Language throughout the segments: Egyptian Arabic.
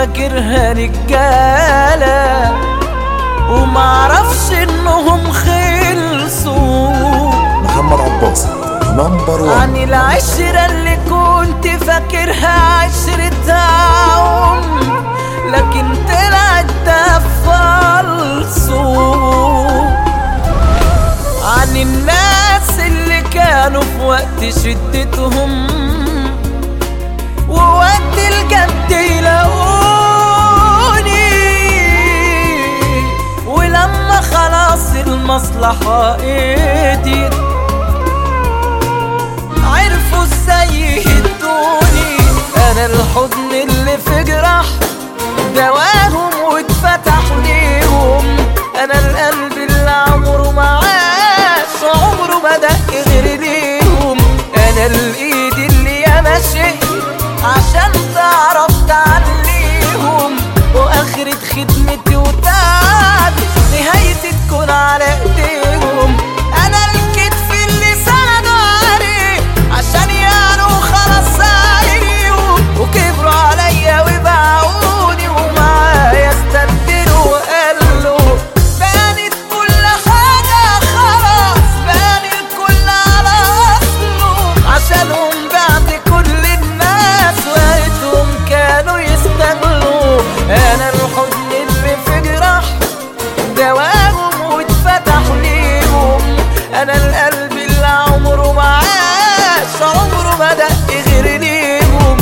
فاكرها رجالة ومعرفش انهم خلصوا محمد عباس نمبر 1 عن العشرة اللي كنت فاكرها عشرة عمر لكن طلعت ده فالصو عن الناس اللي كانوا في وقت شدتهم ووقت الجد يلاقوني ولما خلاص المصلحة قدرت عرفوا ازاي يهدوني انا الحضن اللي في جراح دواهم واتفتح ليهم انا القلب اللي عمره ما عاش عمره ما دق غير ليهم انا الايد اللي يا ماشي عشان تعرف تعليهم واخرة خدمتي وتعبي نهايتي تكون على ايديهم انا الكتف اللي سندوا عليه عشان يعلوا خلاص عليهم وكبروا عليا وباعوني ومعايا استبدلوا وقالوا بانت كل حاجة خلاص بان الكل على أصله عشانهم بعد كل الناس وقتهم كانوا يستغلوا أنا الحزن اللي في جراح دواهم واتفتح ليهم انا القلب اللي عمره ما عاش عمره ما دق غير ليهم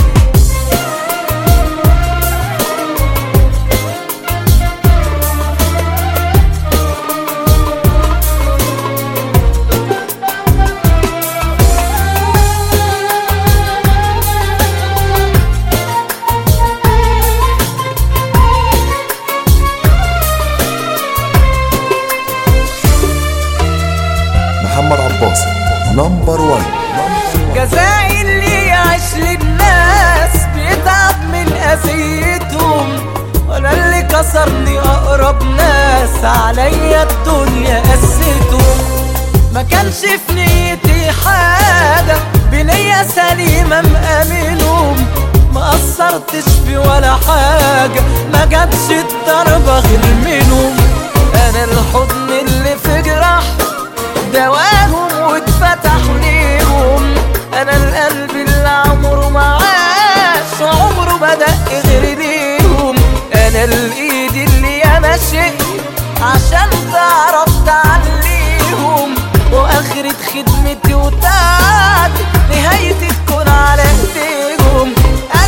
محمد عباس نمبر 1 جزائي اللي يعيش للناس بيتعب من اذيتهم وانا اللي كسرني اقرب ناس عليا الدنيا قستهم ما كانش في نيتي حاجة بنية سليمة مأمنهم ما قصرتش في ولا حاجة ما جابش الضربة غير منهم انا الحضن اللي في جراح دواهم واتفتح ليهم انا القلب اللي عمره ما عاش عمره ما دق غير ليهم انا الايد اللي يا ماشي عشان تعرف تعليهم واخرة خدمتي وتعبي نهايتي تكون على ايديهم